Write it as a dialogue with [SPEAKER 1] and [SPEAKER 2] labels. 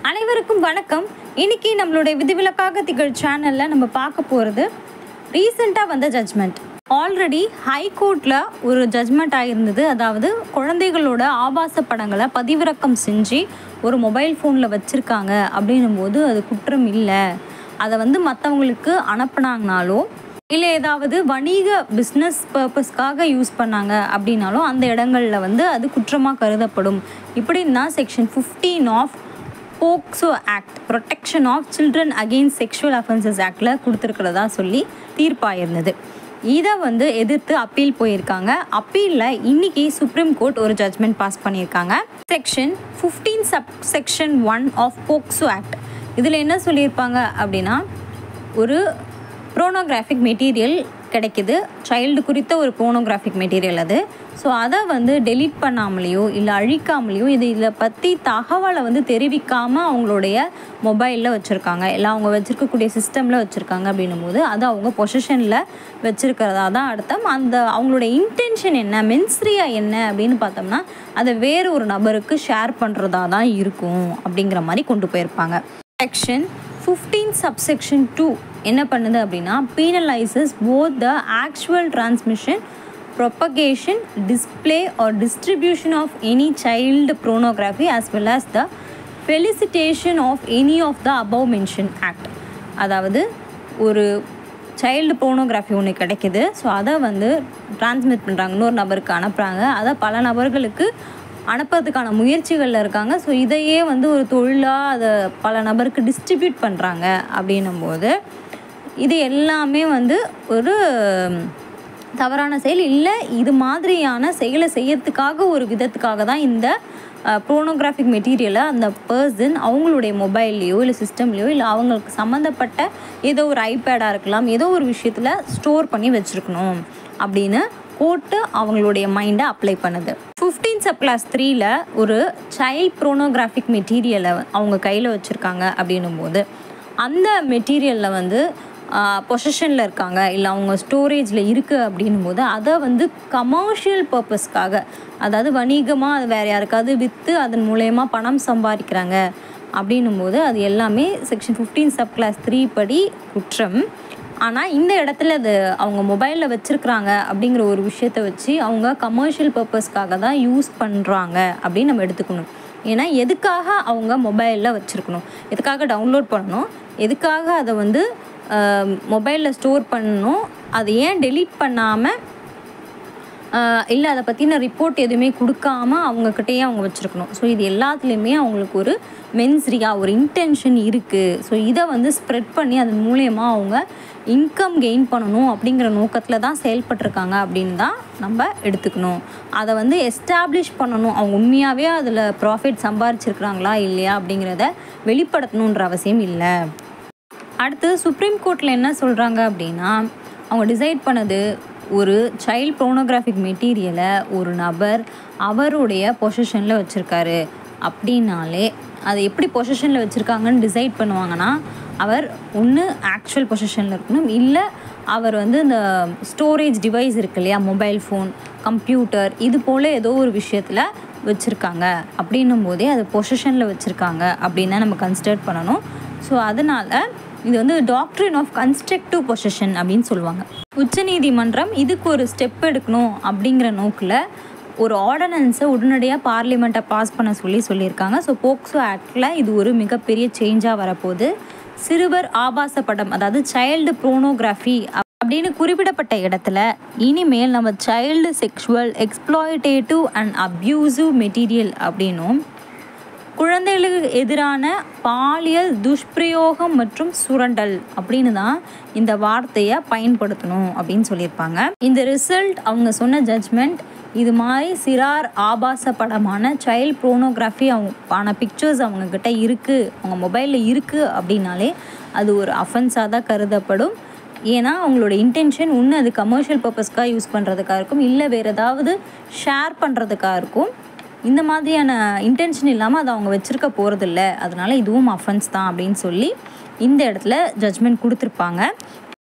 [SPEAKER 1] அனைவருக்கும் வணக்கம் இன்னைக்கு நம்மளுடைய விதிவிலக்காக திகழ் சேனலில் நம்ம பார்க்க போகிறது ரீசெண்டாக வந்த ஜட்ஜ்மெண்ட் ஆல்ரெடி ஹைகோர்ட்டில் ஒரு ஜட்ஜ்மெண்ட் ஆகிருந்தது அதாவது குழந்தைகளோட ஆபாச படங்களை பதிவிறக்கம் செஞ்சு ஒரு மொபைல் ஃபோனில் வச்சுருக்காங்க அப்படின்னும் போது அது குற்றம் இல்லை அதை வந்து மற்றவங்களுக்கு அனுப்புனாங்கனாலோ இல்லை ஏதாவது வணிக பிஸ்னஸ் பர்பஸ்க்காக யூஸ் பண்ணாங்க அப்படின்னாலும் அந்த இடங்களில் வந்து அது குற்றமாக கருதப்படும் இப்படின்னு தான் section fifteen of POCSO act protection of children against sexual offences ஆக்டில் கொடுத்துருக்கிறதா சொல்லி தீர்ப்பாயிருந்தது இதை வந்து எதிர்த்து அப்பீல் போயிருக்காங்க அப்பீலில் இன்னைக்கு சுப்ரீம் கோர்ட் ஒரு ஜட்ஜ்மெண்ட் பாஸ் பண்ணியிருக்காங்க section fifteen sub section one of POCSO act இதில் என்ன சொல்லியிருப்பாங்க அப்படின்னா ஒரு ப்ரோனோகிராஃபிக் மெட்டீரியல் கிடைக்குது சைல்டு குறித்த ஒரு ப்ரோனோகிராஃபிக் மெட்டீரியல் அது ஸோ அதை வந்து டெலீட் பண்ணாமலேயோ இல்லை அழிக்காமலேயோ இது இதை பற்றி தகவலை வந்து தெரிவிக்காமல் அவங்களுடைய மொபைலில் வச்சுருக்காங்க இல்லை அவங்க வச்சுருக்கக்கூடிய சிஸ்டமில் வச்சுருக்காங்க அப்படின்னும் போது அது அவங்க பொசிஷனில் வச்சுருக்கிறதா தான் அர்த்தம் அந்த அவங்களுடைய இன்டென்ஷன் என்ன மென்ஸ்ரியா என்ன அப்படின்னு பார்த்தோம்னா அதை வேறு ஒரு நபருக்கு ஷேர் பண்ணுறதா தான் இருக்கும் அப்படிங்கிற மாதிரி கொண்டு போயிருப்பாங்க செக்ஷன் ஃபிஃப்டீன் சப்செக்ஷன் டூ என்ன பண்ணுது அப்படின்னா penalises both the actual transmission propagation display or distribution of any child pornography as well as the felicitation of any of the above mentioned act அதாவது ஒரு சைல்டு போனோகிராஃபி ஒன்று கிடைக்குது so அதை வந்து transmit பண்ணுறாங்க இன்னொரு நபருக்கு அனுப்புகிறாங்க அதை பல நபர்களுக்கு அனுப்புறதுக்கான முயற்சிகளில் இருக்காங்க ஸோ இதையே வந்து ஒரு தொழிலாக அதை பல நபருக்கு டிஸ்ட்ரிபியூட் பண்ணுறாங்க அப்படின்னும் போது இது எல்லாமே வந்து ஒரு தவறான செயல் இல்லை இது மாதிரியான செயலை செய்யறதுக்காக ஒரு விதத்துக்காக தான் இந்த ப்ரோனோகிராஃபிக் மெட்டீரியலை அந்த பர்சன் அவங்களுடைய மொபைல்லையோ இல்லை சிஸ்டம்லேயோ இல்லை அவங்களுக்கு சம்மந்தப்பட்ட ஏதோ ஒரு ஐபேடாக இருக்கலாம் ஏதோ ஒரு விஷயத்தில் ஸ்டோர் பண்ணி வச்சுருக்கணும் அப்படின்னு கோர்ட்டு அவங்களுடைய மைண்டை அப்ளை பண்ணுது ஃபிஃப்டீன் சப் கிளாஸ் த்ரீல ஒரு சைல்ட் ப்ரோனோகிராஃபிக் மெட்டீரியலை அவங்க கையில் வச்சுருக்காங்க அப்படின்னும் போது அந்த மெட்டீரியலில் வந்து பொசிஷனில் இருக்காங்க இல்லை அவங்க ஸ்டோரேஜில் இருக்குது அப்படின்னும் போது அதை வந்து கமர்ஷியல் பர்பஸ்க்காக அதாவது வணிகமாக அது வேறு யாருக்காவது விற்று அதன் மூலயமா பணம் சம்பாதிக்கிறாங்க அப்படின்னும் போது அது எல்லாமே section fifteen sub clause three படி குற்றம் ஆனால் இந்த இடத்துல அது அவங்க மொபைலில் வச்சுருக்குறாங்க அப்படிங்கிற ஒரு விஷயத்தை வச்சு அவங்க கமர்ஷியல் பர்பஸ்க்காக தான் யூஸ் பண்ணுறாங்க அப்படின்னு நம்ம எடுத்துக்கணும் ஏன்னா எதுக்காக அவங்க மொபைலில் வச்சுருக்கணும் எதுக்காக டவுன்லோட் பண்ணணும் எதுக்காக அதை வந்து மொபைலில் ஸ்டோர் பண்ணணும் அதை ஏன் டெலீட் பண்ணாமல் இல்லை அதை பற்றின ரிப்போர்ட் எதுவுமே கொடுக்காம அவங்கக்கிட்டேயே அவங்க வச்சுருக்கணும் ஸோ இது எல்லாத்துலேயுமே அவங்களுக்கு ஒரு மென்ஸ்ரியா ஒரு இன்டென்ஷன் இருக்குது ஸோ இதை வந்து ஸ்ப்ரெட் பண்ணி அதன் மூலயமா அவங்க இன்கம் கெயின் பண்ணணும் அப்படிங்கிற நோக்கத்தில் தான் செயல்பட்டிருக்காங்க அப்படின்னு தான் நம்ம எடுத்துக்கணும் அதை வந்து எஸ்டாப்ளிஷ் பண்ணணும் அவங்க உண்மையாகவே அதில் ப்ராஃபிட் சம்பாரிச்சிருக்கிறாங்களா இல்லையா அப்படிங்கிறத வெளிப்படுத்தணுன்ற அவசியம் இல்லை அடுத்து சுப்ரீம் கோர்ட்டில் என்ன சொல்கிறாங்க அப்படின்னா அவங்க டிசைட் பண்ணது ஒரு சைல்ட் ப்ரோனோகிராஃபிக் மெட்டீரியலை ஒரு நபர் அவருடைய பொசிஷனில் வச்சுருக்காரு அப்படின்னாலே அதை எப்படி பொசிஷனில் வச்சுருக்காங்கன்னு டிசைட் பண்ணுவாங்கன்னா அவர் ஒன்று ஆக்சுவல் பொசிஷனில் இருக்கணும் இல்லை அவர் வந்து இந்த ஸ்டோரேஜ் டிவைஸ் இருக்கு இல்லையா மொபைல் ஃபோன் கம்ப்யூட்டர் இது போல் ஏதோ ஒரு விஷயத்தில் வச்சுருக்காங்க அப்படின்னும் போதே அது பொசிஷனில் வச்சுருக்காங்க அப்படின்னு தான் நம்ம கன்சிடர் பண்ணணும் ஸோ அதனால் இது வந்து டாக்டரின் ஆஃப் கன்ஸ்ட்ரக்டிவ் பொசிஷன் அப்படின்னு சொல்லுவாங்க உச்சநீதிமன்றம் இதுக்கு ஒரு ஸ்டெப் எடுக்கணும் அப்படிங்கிற நோக்கில் ஒரு ஆர்டினன்ஸை உடனடியாக பார்லிமெண்ட்டை பாஸ் பண்ண சொல்லி சொல்லியிருக்காங்க ஸோ போக்சோ ஆக்டில் இது ஒரு மிகப்பெரிய சேஞ்சாக வரப்போகுது சிறுவர் ஆபாச படம் அதாவது சைல்டு ப்ரோனோகிராஃபி அப்படின்னு குறிப்பிடப்பட்ட இடத்துல இனிமேல் நம்ம child sexual exploitative and abusive material அப்படின்னும் குழந்தைகளுக்கு எதிரான பாலியல் துஷ்பிரயோகம் மற்றும் சுரண்டல் அப்படின்னு தான் இந்த வார்த்தையை பயன்படுத்தணும் அப்படின்னு சொல்லியிருப்பாங்க இந்த ரிசல்ட் அவங்க சொன்ன ஜட்ஜ்மெண்ட் இது மாதிரி சிறார் ஆபாச படமான சைல்ட் ப்ரோனோகிராஃபி அவங்க ஆன பிக்சர்ஸ் அவங்கக்கிட்ட இருக்குது அவங்க மொபைலில் இருக்குது அப்படின்னாலே அது ஒரு அஃபென்ஸாக தான் கருதப்படும் ஏன்னா அவங்களோட இன்டென்ஷன் ஒன்று அது கமர்ஷியல் பர்பஸ்க்காக யூஸ் பண்ணுறதுக்காக இருக்கும் இல்லை வேறு ஏதாவது ஷேர் பண்ணுறதுக்காக இருக்கும் இந்த மாதிரியான இன்டென்ஷன் இல்லாமல் அதை அவங்க வச்சுருக்க போகிறதில்ல அதனால் இதுவும் அஃபென்ஸ் தான் அப்படின்னு சொல்லி இந்த இடத்துல ஜட்ஜ்மெண்ட் கொடுத்துருப்பாங்க